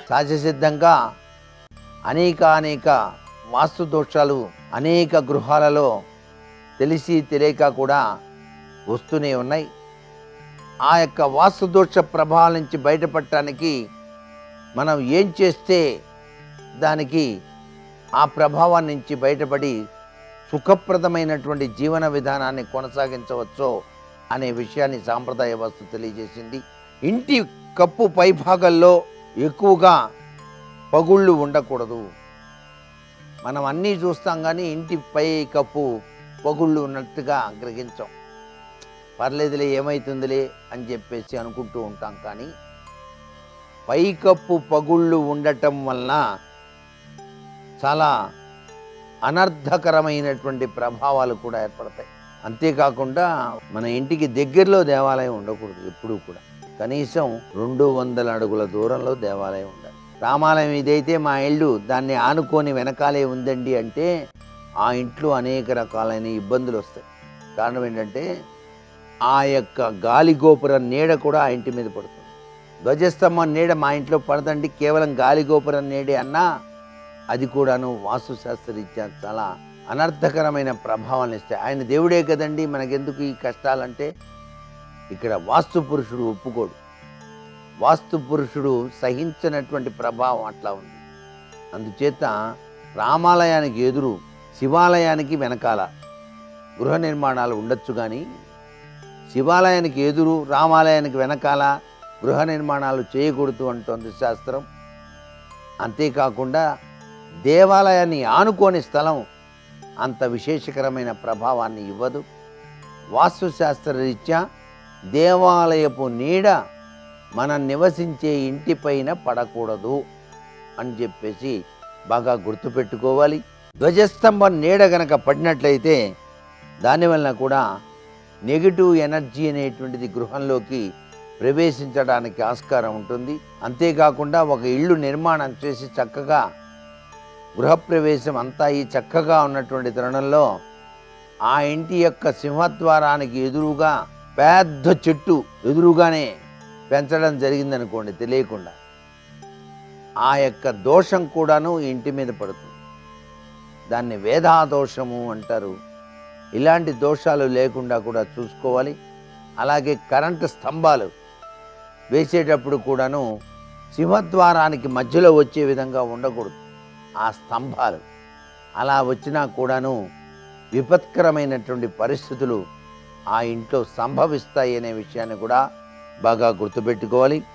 సహజసిద్ధంగా అనేక అనేక వాస్తు దోషాలు అనేక గృహాలలో తెలిసి తెలియక కూడా వస్తూనే ఉన్నాయి ఆ యొక్క వాస్తు దోష ప్రభావం నుంచి బయటపడటానికి మనం ఏం చేస్తే దానికి ఆ ప్రభావం నుంచి బయటపడి సుఖప్రదమైనటువంటి జీవన విధానాన్ని కొనసాగించవచ్చో అనే విషయాన్ని సాంప్రదాయ వస్తు తెలియజేసింది ఇంటి కప్పు పైభాగంలో ఎక్కువగా పగుళ్ళు ఉండకూడదు మనం అన్నీ చూస్తాం కానీ ఇంటి పై కప్పు పగుళ్ళు ఉన్నట్టుగా గ్రహించాం పర్లేదులే ఏమవుతుందిలే అని చెప్పేసి అనుకుంటూ ఉంటాం కానీ పైకప్పు పగుళ్ళు ఉండటం వలన చాలా అనర్థకరమైనటువంటి ప్రభావాలు కూడా ఏర్పడతాయి అంతేకాకుండా మన ఇంటికి దగ్గరలో దేవాలయం ఉండకూడదు ఎప్పుడూ కూడా కనీసం రెండు వందల అడుగుల దూరంలో దేవాలయం ఉండాలి రామాలయం ఇదైతే మా ఇల్లు దాన్ని ఆనుకొని వెనకాలే ఉందండి అంటే ఆ ఇంట్లో అనేక రకాలైన ఇబ్బందులు వస్తాయి కారణం ఏంటంటే ఆ యొక్క గాలి గోపురం నీడ కూడా ఆ ఇంటి మీద పడుతుంది ధ్వజస్తంభం నీడ మా ఇంట్లో పడదండి కేవలం గాలి గోపురం నీడే అన్నా అది కూడాను వాస్తుశాస్త్రరీత్యా చాలా అనర్థకరమైన ప్రభావాన్ని ఇస్తాయి ఆయన దేవుడే కదండి మనకెందుకు ఈ కష్టాలంటే ఇక్కడ వాస్తు పురుషుడు ఒప్పుకోడు వాస్తు పురుషుడు సహించినటువంటి ప్రభావం అట్లా ఉంది అందుచేత రామాలయానికి ఎదురు శివాలయానికి వెనకాల గృహ నిర్మాణాలు ఉండొచ్చు కానీ శివాలయానికి ఎదురు రామాలయానికి వెనకాల గృహ నిర్మాణాలు చేయకూడదు అంటోంది శాస్త్రం అంతేకాకుండా దేవాలయాన్ని ఆనుకోని స్థలం అంత విశేషకరమైన ప్రభావాన్ని ఇవ్వదు వాస్తుశాస్త్రరీత్యా దేవాలయపు నీడ మనం నివసించే ఇంటిపైన పడకూడదు అని చెప్పేసి బాగా గుర్తుపెట్టుకోవాలి ధ్వజస్తంభం నీడ గనక పడినట్లయితే దానివలన కూడా నెగిటివ్ ఎనర్జీ అనేటువంటిది గృహంలోకి ప్రవేశించడానికి ఆస్కారం ఉంటుంది అంతేకాకుండా ఒక ఇల్లు నిర్మాణం చేసి చక్కగా గృహప్రవేశం అంతా ఈ చక్కగా ఉన్నటువంటి తరుణంలో ఆ ఇంటి యొక్క సింహద్వారానికి ఎదురుగా పెద్ద చెట్టు ఎదురుగానే పెంచడం జరిగిందనుకోండి తెలియకుండా ఆ యొక్క దోషం కూడాను ఈ ఇంటి మీద పడుతుంది దాన్ని వేధాదోషము అంటారు ఇలాంటి దోషాలు లేకుండా కూడా చూసుకోవాలి అలాగే కరెంటు స్తంభాలు వేసేటప్పుడు కూడాను సింహద్వారానికి మధ్యలో వచ్చే విధంగా ఉండకూడదు ఆ స్తంభాలు అలా వచ్చినా కూడాను విపత్కరమైనటువంటి పరిస్థితులు ఆ ఇంట్లో సంభవిస్తాయి అనే విషయాన్ని కూడా బాగా గుర్తుపెట్టుకోవాలి